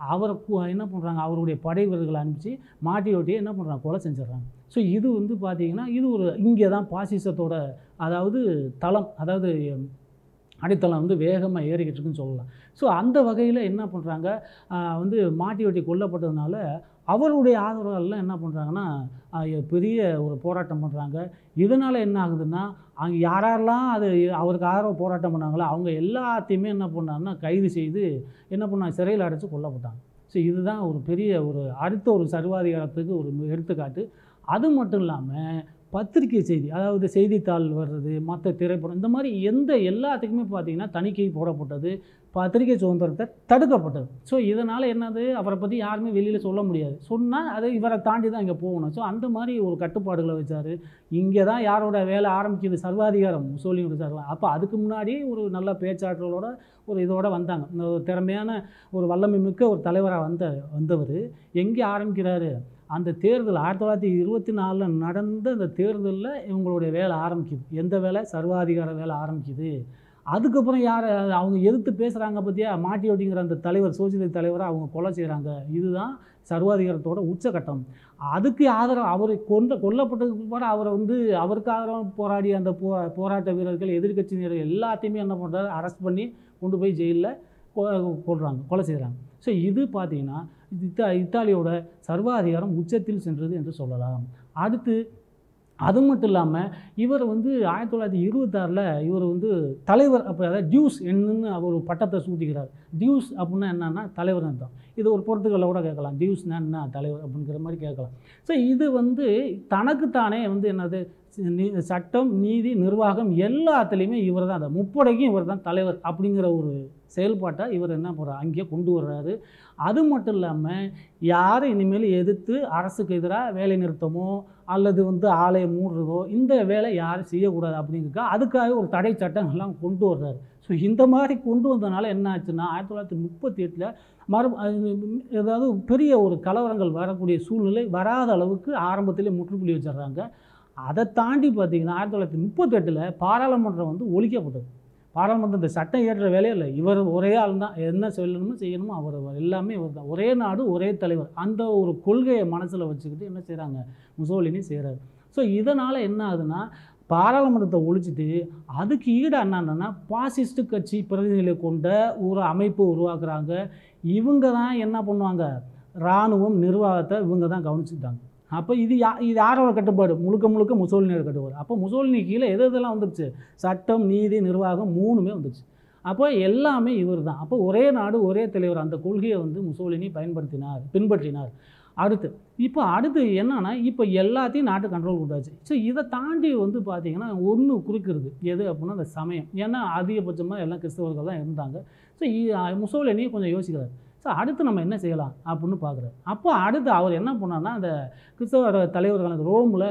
அவரை கு- என்ன பண்ணுறாங்க அவருடைய படை வீரர்களை அனுப்பிச்சு மாட்டி ஓட்டி என்ன பண்ணுறாங்க கொலை செஞ்சிடுறாங்க ஸோ இது வந்து பார்த்தீங்கன்னா இது ஒரு இங்கே தான் பாசிசத்தோட அதாவது தளம் அதாவது அடித்தளம் வந்து வேகமாக ஏறிக்கிட்டு இருக்குன்னு சொல்லலாம் ஸோ அந்த வகையில் என்ன பண்ணுறாங்க வந்து மாட்டி வெட்டி கொல்லப்பட்டதுனால அவருடைய ஆதரவாளர்லாம் என்ன பண்ணுறாங்கன்னா பெரிய ஒரு போராட்டம் பண்ணுறாங்க இதனால் என்ன ஆகுதுன்னா அங்கே யாரெல்லாம் அது அவருக்கு ஆதரவு போராட்டம் பண்ணாங்களோ அவங்க எல்லாத்தையுமே என்ன பண்ணாங்கன்னா கைது செய்து என்ன பண்ணாங்க சிறையில் அடைச்சு கொல்லப்பட்டாங்க ஸோ இதுதான் ஒரு பெரிய ஒரு அடுத்த ஒரு சர்வாதிகாரத்துக்கு ஒரு எடுத்துக்காட்டு அது மட்டும் இல்லாமல் பத்திரிகை செய்தி அதாவது செய்தித்தாள் வர்றது மற்ற திரைப்படம் இந்த மாதிரி எந்த எல்லாத்துக்குமே பார்த்தீங்கன்னா தணிக்கை போடப்பட்டது பத்திரிகை சுதந்திரத்தை தடுக்கப்பட்டது ஸோ இதனால் என்னது அவரை பற்றி யாருமே வெளியில் சொல்ல முடியாது சொன்னால் அது இவரை தாண்டி தான் இங்கே போகணும் ஸோ அந்த மாதிரி ஒரு கட்டுப்பாடுகளை வச்சார் இங்கே தான் யாரோட வேலை ஆரம்பிக்குது சர்வாதிகாரம் முசோலியோட சர்வா அப்போ அதுக்கு முன்னாடி ஒரு நல்ல பேச்சாற்றலோட ஒரு இதோட வந்தாங்க இந்த ஒரு திறமையான ஒரு வல்லமை மிக்க ஒரு தலைவராக வந்த வந்தவர் எங்கே ஆரம்பிக்கிறாரு அந்த தேர்தல் ஆயிரத்தி தொள்ளாயிரத்தி இருபத்தி நாலில் நடந்த அந்த தேர்தலில் இவங்களுடைய வேலை ஆரம்பிக்குது எந்த வேலை சர்வாதிகார வேலை ஆரம்பிக்குது அதுக்கப்புறம் யார் அவங்க எதிர்த்து பேசுகிறாங்க பற்றியா மாட்டி ஓட்டிங்கிற அந்த தலைவர் சோசியலிஸ்ட் தலைவரை அவங்க கொலை செய்கிறாங்க இதுதான் சர்வாதிகாரத்தோட உச்சகட்டம் அதுக்கு ஆதரவு அவரை கொண்ட கொல்லப்பட்டதுக்கு பிற்பாடு அவரை வந்து அவருக்கு ஆதரவாக போராடிய அந்த போ போராட்ட வீரர்கள் எதிர்க்கட்சியினர் எல்லாத்தையுமே என்ன பண்ணுறாரு அரெஸ்ட் பண்ணி கொண்டு போய் ஜெயிலில் கொள்றாங்க கொலை செய்கிறாங்க ஸோ இது பார்த்தீங்கன்னா இது இத்தா இத்தாலியோட சர்வாதிகாரம் உச்சத்தில் சென்றது என்று சொல்லலாம் அடுத்து அது மட்டும் இல்லாமல் இவர் வந்து ஆயிரத்தி தொள்ளாயிரத்தி இருபத்தாறில் இவர் வந்து தலைவர் அப்போ அதாவது டியூஸ் என்னன்னு அவர் ஒரு பட்டத்தை சூட்டிக்கிறார் டியூஸ் அப்படின்னா என்னன்னா தலைவர் அர்த்தம் இது ஒரு பொறுத்துக்களை கூட கேட்கலாம் டியூஸ்னா என்ன தலைவர் அப்படிங்கிற மாதிரி கேட்கலாம் ஸோ இது வந்து தனக்குத்தானே வந்து என்னது நீ- சட்டம் நீதி நிர்வாகம் எல்லாத்துலேயுமே இவர் தான் அந்த முப்படைக்கும் இவர் தான் தலைவர் அப்படிங்கிற ஒரு செயல்பாட்டை இவர் என்ன பண்ணுறாரு அங்கேயே கொண்டு வர்றாரு அது மட்டும் இல்லாமல் யாரை இனிமேல் எதிர்த்து அரசுக்கு எதிராக வேலை நிறுத்தமோ அல்லது வந்து ஆலையை மூடுறதோ இந்த வேலை யாரும் செய்யக்கூடாது அப்படிங்கிறக்கா அதுக்காக ஒரு தடை சட்டங்கள்லாம் கொண்டு வர்றாரு ஸோ இந்த மாதிரி கொண்டு வந்ததுனால என்ன ஆச்சுன்னா ஆயிரத்தி தொள்ளாயிரத்தி முப்பத்தி எட்டில் மறு அது ஏதாவது பெரிய ஒரு கலவரங்கள் வரக்கூடிய சூழ்நிலை வராத அளவுக்கு ஆரம்பத்திலே முற்றுப்புள்ளி வச்சிடுறாங்க அதை தாண்டி பார்த்தீங்கன்னா ஆயிரத்தி தொள்ளாயிரத்தி முப்பத்தெட்டில் பாராளுமன்றம் வந்து ஒழிக்கப்பட்டது பாராளுமன்றம் இந்த சட்டம் இயற்ற வேலையே இல்லை இவர் ஒரே ஆள் தான் என்ன சொல்லணுமோ செய்யணுமோ அவர் அவர் எல்லாமே இவர் தான் ஒரே நாடு ஒரே தலைவர் அந்த ஒரு கொள்கையை மனசில் வச்சுக்கிட்டு என்ன செய்கிறாங்க முசோலினி செய்கிறாரு ஸோ இதனால் என்ன ஆகுதுன்னா பாராளுமன்றத்தை ஒழிச்சிட்டு அதுக்கு ஈடு என்னன்னா பாசிஸ்ட் கட்சி பிரதிநிதிகளை கொண்ட ஒரு அமைப்பு உருவாக்குறாங்க இவங்க தான் என்ன பண்ணுவாங்க இராணுவம் நிர்வாகத்தை இவங்க தான் கவனிச்சுக்கிட்டாங்க அப்போ இது யா இது யாரோட கட்டுப்பாடு முழுக்க முழுக்க முசோலினியோட கட்டுப்பாடு அப்போ முசோலினி கீழே எது எதெல்லாம் வந்துருச்சு சட்டம் நீதி நிர்வாகம் மூணுமே வந்துருச்சு அப்போ எல்லாமே இவர் தான் அப்போ ஒரே நாடு ஒரே தலைவர் அந்த கொள்கையை வந்து முசோலினி பயன்படுத்தினார் பின்பற்றினார் அடுத்து இப்போ அடுத்து என்னன்னா இப்போ எல்லாத்தையும் நாட்டு கண்ட்ரோல் கொடுத்தாச்சு ஸோ இதை தாண்டி வந்து பார்த்தீங்கன்னா ஒன்று குறிக்கிறது எது அப்படின்னா அந்த சமயம் ஏன்னா அதிகபட்சமாக எல்லாம் கிறிஸ்தவர்கள் தான் இருந்தாங்க ஸோ முசோலினி கொஞ்சம் யோசிக்கிறார் ஸோ அடுத்து நம்ம என்ன செய்யலாம் அப்படின்னு பார்க்குறாரு அப்போ அடுத்து அவர் என்ன பண்ணார்னா அந்த கிறிஸ்தவ தலைவர்கள் அந்த ரோமில்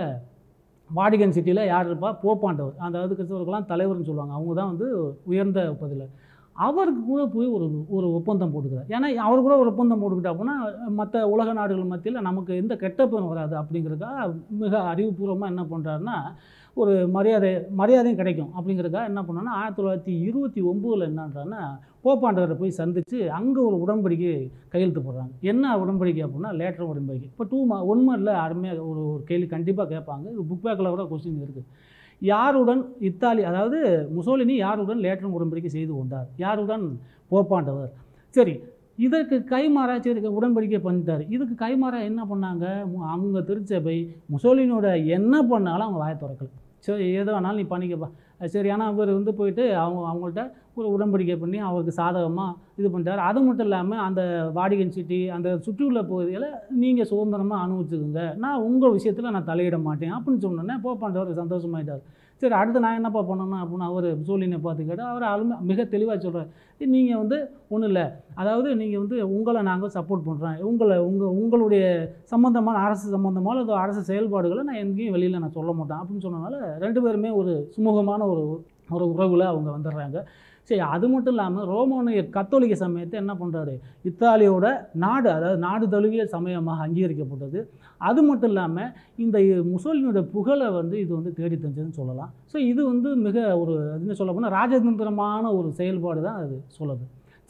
வாடிகன் சிட்டியில் யார் இருப்பா போப்பாண்டவர் அதாவது கிறிஸ்தவர்கள்லாம் தலைவர்னு சொல்லுவாங்க அவங்க தான் வந்து உயர்ந்த பதில் அவருக்கு கூட போய் ஒரு ஒரு ஒப்பந்தம் போட்டுக்கிறார் ஏன்னா அவர் கூட ஒரு ஒப்பந்தம் போட்டுக்கிட்டா அப்படின்னா மற்ற உலக நாடுகள் மத்தியில் நமக்கு எந்த கெட்ட பேரும் வராது அப்படிங்கிறதுக்காக மிக அறிவுபூர்வமாக என்ன பண்ணுறாருன்னா ஒரு மரியாதை மரியாதையும் கிடைக்கும் அப்படிங்கிறதுக்காக என்ன பண்ணோன்னா ஆயிரத்தி தொள்ளாயிரத்தி இருபத்தி ஒம்போதில் என்னன்றான்னா போப்பாண்டவரை போய் சந்தித்து அங்கே ஒரு உடன்படிக்கை கையெழுத்து போடுறாங்க என்ன உடன்படிக்கை அப்படின்னா லேட்டர் உடன்படிக்கை இப்போ டூ மா ஒன் மந்த்ல அருமையாக ஒரு ஒரு கேள்வி கண்டிப்பாக கேட்பாங்க இது புக் பேக்கில் கூட கொஸ்டின் இருக்குது யாருடன் இத்தாலி அதாவது முசோலினி யாருடன் லேட்டர் உடன்படிக்கை செய்து கொண்டார் யாருடன் போப்பாண்டவர் சரி இதற்கு கைமாறா சரி உடன்படிக்கை பண்ணிட்டார் இதுக்கு கைமாறா என்ன பண்ணாங்க மு- அவங்க திருச்சபை முசோலினியோட என்ன பண்ணாலும் அவங்க வாயை திறக்கல சரி ஏதோ வேணாலும் நீ பண்ணிக்கப்பா சரி ஆனால் அவர் வந்து போயிட்டு அவங்க அவங்கள்ட்ட ஒரு உடன்படிக்கை பண்ணி அவருக்கு சாதகமாக இது பண்ணிட்டார் அது மட்டும் இல்லாமல் அந்த வாடிகன் சிட்டி அந்த சுற்றியுள்ள பகுதிகளை நீங்கள் சுதந்திரமாக அனுபவிச்சுக்கோங்க நான் உங்கள் விஷயத்தில் நான் தலையிட மாட்டேன் அப்படின்னு சொன்னோன்னே போப்பாண்டவர் சந்தோஷமாயிட்டார் சரி அடுத்து நான் என்னப்பா பண்ணணும் அப்படின்னு அவர் சோழினை பார்த்து கேட்டால் அவர் அருமை மிக தெளிவாக சொல்கிறார் நீங்கள் வந்து ஒன்றும் இல்லை அதாவது நீங்கள் வந்து உங்களை நாங்கள் சப்போர்ட் பண்ணுறோம் உங்களை உங்கள் உங்களுடைய சம்மந்தமான அரசு சம்மந்தமான அல்லது அரசு செயல்பாடுகளை நான் எங்கேயும் வெளியில் நான் சொல்ல மாட்டேன் அப்படின்னு சொன்னனால ரெண்டு பேருமே ஒரு சுமூகமான ஒரு ஒரு உறவில் அவங்க வந்துடுறாங்க சரி அது மட்டும் இல்லாமல் ரோமானிய கத்தோலிக்க சமயத்தை என்ன பண்ணுறாரு இத்தாலியோட நாடு அதாவது நாடு தழுவிய சமயமாக அங்கீகரிக்கப்பட்டது அது மட்டும் இல்லாமல் இந்த முசோலினியோட புகழை வந்து இது வந்து தேடி தந்ததுன்னு சொல்லலாம் ஸோ இது வந்து மிக ஒரு என்ன சொல்ல போனால் ராஜதந்திரமான ஒரு செயல்பாடு தான் அது சொல்லுது சரி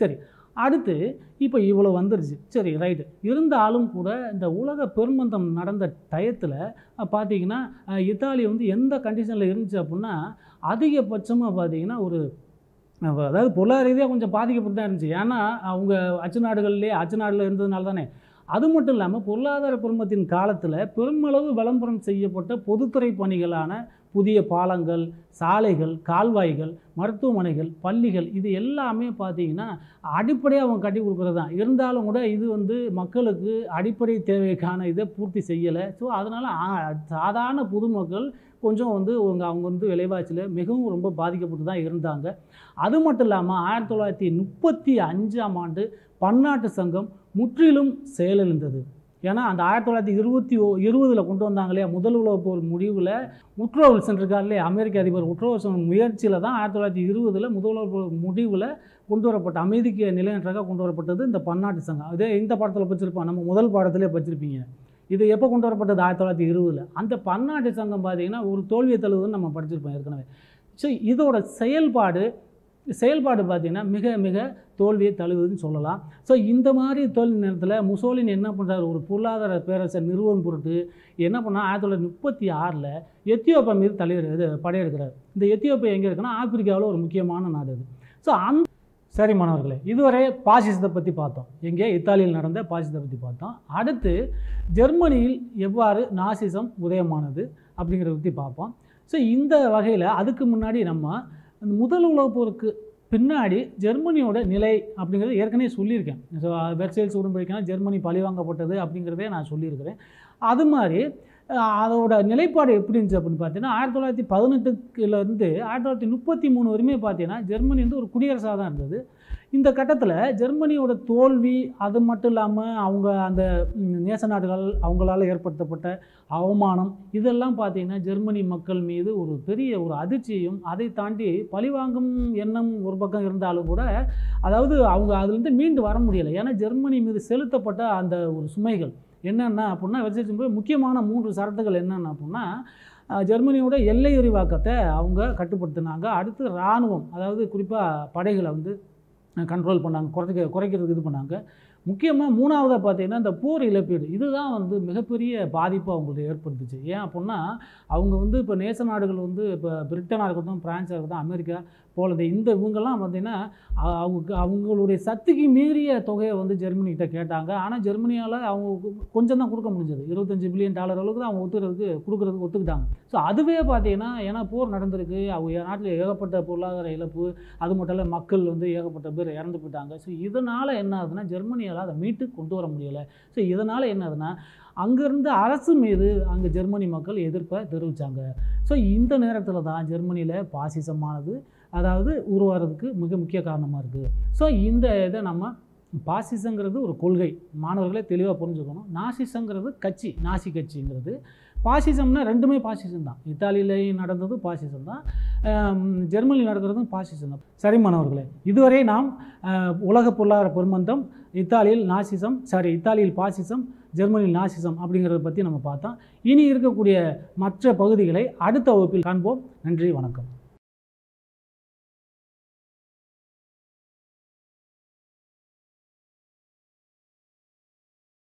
அடுத்து இப்போ இவ்வளோ வந்துருச்சு சரி ரைட்டு இருந்தாலும் கூட இந்த உலக பெருமந்தம் நடந்த டயத்தில் பார்த்தீங்கன்னா அஹ், இத்தாலி வந்து எந்த கண்டிஷனில் இருந்துச்சு அப்படின்னா அதிகபட்சமாக பார்த்தீங்கன்னா ஒரு அஹ், அதாவது பொருளாதார ரீதியாக கொஞ்சம் பாதிக்கப்பட்டு தான் இருந்துச்சு ஏன்னா அவங்க அச்சு நாடுகள்லேயே அச்சு நாடுல இருந்ததுனால தானே அது மட்டும் இல்லாமல் பொருளாதார பெருமத்தின் காலத்தில் பெருமளவு விளம்பரம் செய்யப்பட்ட பொதுத்துறை பணிகளான புதிய பாலங்கள் சாலைகள் கால்வாய்கள் மருத்துவமனைகள் பள்ளிகள் இது எல்லாமே பார்த்தீங்கன்னா அடிப்படையாக அவங்க கட்டி கொடுக்குறது தான் இருந்தாலும் கூட இது வந்து மக்களுக்கு அடிப்படை தேவைக்கான இதை பூர்த்தி செய்யலை ஸோ அதனால் சாதாரண பொதுமக்கள் கொஞ்சம் வந்து அவங்க அவங்க வந்து விலைவாசியில் மிகவும் ரொம்ப பாதிக்கப்பட்டு தான் இருந்தாங்க அது மட்டும் இல்லாமல் ஆயிரத்தி தொள்ளாயிரத்தி முப்பத்தி அஞ்சாம் ஆண்டு பன்னாட்டு சங்கம் முற்றிலும் செயலிழந்தது ஏன்னா அந்த ஆயிரத்தி தொள்ளாயிரத்தி இருபத்தி ஓ இருபதில் கொண்டு வந்தாங்க இல்லையா முதல் உலகப் போர் முடிவில் உட்ரோவல்சன் இருக்கார் இல்லையா அமெரிக்க அதிபர் உட்ரோவல்சன் முயற்சியில் தான் ஆயிரத்தி தொள்ளாயிரத்தி இருபதில் முதல் உலகப் போர் முடிவில் கொண்டு வரப்பட்ட அமைதிக்கு நிலையற்றாக கொண்டு வரப்பட்டது இந்த பன்னாட்டு சங்கம் இதே இந்த படத்தில் படிச்சிருப்போம் நம்ம முதல் பாடத்திலே படிச்சிருப்பீங்க இது எப்போ கொண்டு வரப்பட்டது ஆயிரத்தி தொள்ளாயிரத்தி இருபதில் அந்த பன்னாட்டு சங்கம் பார்த்தீங்கன்னா ஒரு தோல்வியை தழுவுன்னு நம்ம படிச்சிருப்போம் ஏற்கனவே ஸோ இதோட செயல்பாடு செயல்பாடு பார்த்தீங்கன்னா மிக மிக தோல்வியை தழுவுதுன்னு சொல்லலாம் ஸோ இந்த மாதிரி தோல்வி நேரத்தில் முசோலின் என்ன பண்ணுறாரு ஒரு பொருளாதார பேரரசை நிறுவனம் பொருட்டு என்ன பண்ணால் ஆயிரத்தி தொள்ளாயிரத்தி முப்பத்தி ஆறில் எத்தியோப்பியா மீது தலைவர் இது படையெடுக்கிறார் இந்த எத்தியோப்பியா எங்கே இருக்குன்னா ஆப்பிரிக்காவில் ஒரு முக்கியமான நாடு அது ஸோ அந்த சரி மாணவர்களே இதுவரை பாசிசத்தை பற்றி பார்த்தோம் எங்கே இத்தாலியில் நடந்த பாசிசத்தை பற்றி பார்த்தோம் அடுத்து ஜெர்மனியில் எவ்வாறு நாசிசம் உதயமானது அப்படிங்கிறத பற்றி பார்ப்போம் ஸோ இந்த வகையில் அதுக்கு முன்னாடி நம்ம அந்த முதல் உலகப் போருக்கு பின்னாடி ஜெர்மனியோட நிலை அப்படிங்கிறது ஏற்கனவே சொல்லியிருக்கேன் ஸோ வெர்சைல்ஸ் உடன்படிக்கைனா ஜெர்மனி பழிவாங்கப்பட்டது அப்படிங்கிறதே நான் சொல்லியிருக்கிறேன் அது மாதிரி அஹ், அதோட நிலைப்பாடு எப்படி இருந்துச்சு அப்படின்னு பார்த்தீங்கன்னா ஆயிரத்தி தொள்ளாயிரத்தி பதினெட்டுலேருந்து ஆயிரத்தி தொள்ளாயிரத்தி முப்பத்தி மூணு வரையுமே பார்த்தீங்கன்னா ஜெர்மனி வந்து ஒரு குடியரசாக தான் இருந்தது இந்த கட்டத்தில் ஜெர்மனியோட தோல்வி அது மட்டும் இல்லாமல் அவங்க அந்த ம், நேச நாடுகள் அவங்களால ஏற்படுத்தப்பட்ட அவமானம் இதெல்லாம் பார்த்தீங்கன்னா ஜெர்மனி மக்கள் மீது ஒரு பெரிய ஒரு அதிர்ச்சியையும் அதை தாண்டி பழிவாங்கும் எண்ணம் ஒரு பக்கம் இருந்தாலும் கூட அதாவது அவங்க அதுலேருந்து மீண்டு வர முடியலை ஏன்னா ஜெர்மனி மீது செலுத்தப்பட்ட அந்த ஒரு சுமைகள் என்னென்ன அப்படின்னா விவசாயத்தின் முக்கியமான மூன்று சரத்துகள் என்னென்ன அப்படின்னா அஹ், ஜெர்மனியோட எல்லை விரிவாக்கத்தை அவங்க கட்டுப்படுத்தினாங்க அடுத்து இராணுவம் அதாவது குறிப்பாக படைகளை வந்து கண்ட்ரோல் பண்ணாங்க குறைக்க குறைக்கிறதுக்கு இது பண்ணாங்க முக்கியமாக மூணாவதாக பார்த்தீங்கன்னா இந்த போர் இழப்பீடு இதுதான் வந்து மிகப்பெரிய பாதிப்பு அவங்களுக்கு ஏற்படுத்துச்சு ஏன் அப்படின்னா அவங்க வந்து இப்போ நேச நாடுகள் வந்து இப்போ பிரிட்டனாக இருக்கட்டும் பிரான்ஸாக இருக்கட்டும் அமெரிக்கா போலந்து இந்த இவங்கெல்லாம் பார்த்தீங்கன்னா அ- அவங்க அவங்களுடைய சக்திக்கு மீறிய தொகையை வந்து ஜெர்மனிகிட்ட கேட்டாங்க ஆனால் ஜெர்மனியால் அவங்க கொஞ்சம் தான் கொடுக்க முடிஞ்சது இருபத்தஞ்சு பில்லியன் டாலர் அளவுக்கு தான் அவங்க ஒத்துக்கிறதுக்கு கொடுக்குறதுக்கு ஒத்துக்கிட்டாங்க ஸோ அதுவே பார்த்தீங்கன்னா ஏன்னா போர் நடந்திருக்கு அவங்க நாட்டில் ஏகப்பட்ட பொருளாதார இழப்பு அது மட்டும் இல்லை மக்கள் வந்து ஏகப்பட்ட பேர் இறந்து போயிட்டாங்க ஸோ இதனால் என்ன ஆகுதுன்னா ஜெர்மனியால் அதை மீட்டு கொண்டு வர முடியலை ஸோ இதனால் என்ன ஆகுதுன்னா அங்கேருந்து அரசு மீது அங்கே ஜெர்மனி மக்கள் எதிர்ப்பை தெரிவித்தாங்க ஸோ இந்த நேரத்தில் தான் ஜெர்மனியில் பாசிசமானது அதாவது உருவாகிறதுக்கு மிக முக்கிய காரணமாக இருக்குது ஸோ இந்த இதை நம்ம பாசிசங்கிறது ஒரு கொள்கை மாணவர்களே தெளிவாக புரிஞ்சுக்கணும் நாசிசங்கிறது கட்சி நாசி கட்சிங்கிறது பாசிசம்னா ரெண்டுமே பாசிசம் தான் இத்தாலியிலையும் நடந்தது பாசிசம் தான் ஆம், ஜெர்மனியில் நடக்கிறதும் பாசிசம் தான் சரி மாணவர்களே இதுவரை நாம் அஹ், உலக பொருளாதார பெருமந்தம் இத்தாலியில் நாசிசம் சாரி இத்தாலியில் பாசிசம் ஜெர்மனியில் நாசிசம் அப்படிங்கிறத பற்றி நம்ம பார்த்தோம் இனி இருக்கக்கூடிய மற்ற பகுதிகளை அடுத்த வகுப்பில் காண்போம் நன்றி வணக்கம்